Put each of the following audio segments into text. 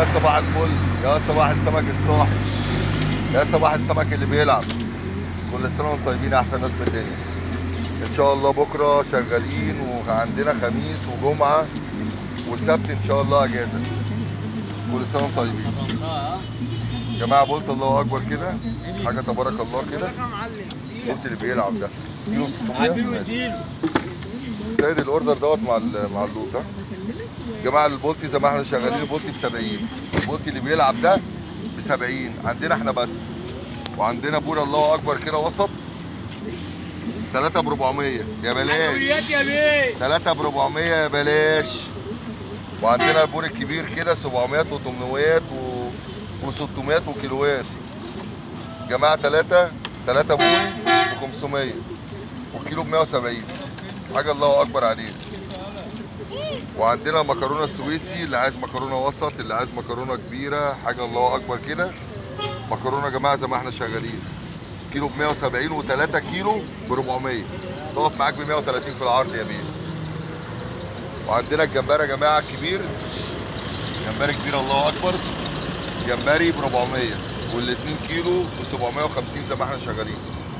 يا صباح الفل يا صباح السمك الصاحي يا صباح السمك اللي بيلعب كل سنه وانتم طيبين يا احسن ناس في الدنيا ان شاء الله بكره شغالين وعندنا خميس وجمعه وسبت ان شاء الله اجازه كل سنه وانتم طيبين يا جماعه قلت الله اكبر كده حاجه تبارك الله كده بص اللي بيلعب ده كيلو 600 ماشي. سيد الاوردر دوت مع ال- مع اللوت ها يا جماعه البولتي زي ما احنا شغالين البولتي ب 70 البولتي اللي بيلعب ده ب 70 عندنا احنا بس وعندنا بورا الله اكبر كده وسط 3 ب 400 يا بلاش يا بيه 3 ب 400 يا بلاش وعندنا البور الكبير كده 700 و800 و و600 وكيلوات جماعه 3 3 بوري ب 500 والكيلو ب 170 حاجه الله اكبر عليه وعندنا المكرونه السويسي اللي عايز مكرونه وسط اللي عايز مكرونه كبيره حاجه الله اكبر كده مكرونه يا جماعه زي ما احنا شغالين كيلو ب 170 و3 كيلو ب 400 تقف معاك ب 130 في العرض يا بيه وعندنا الجمبري يا جماعه الكبير جمبري كبير الله اكبر جمبري ب 400 وال2 كيلو ب 750 زي ما احنا شغالين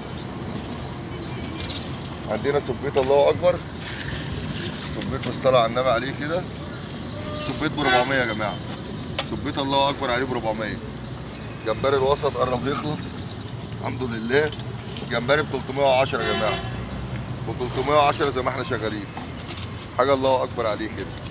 عندنا سبيت الله اكبر سبيت بالصلاه على النبي عليه كده السبيت ب 400 يا جماعه سبيت الله اكبر عليه ب 400 جمبري الوسط قرب يخلص الحمد لله جمبري ب 310 يا جماعه ب 310 زي ما احنا شغالين حاجه الله اكبر عليه كده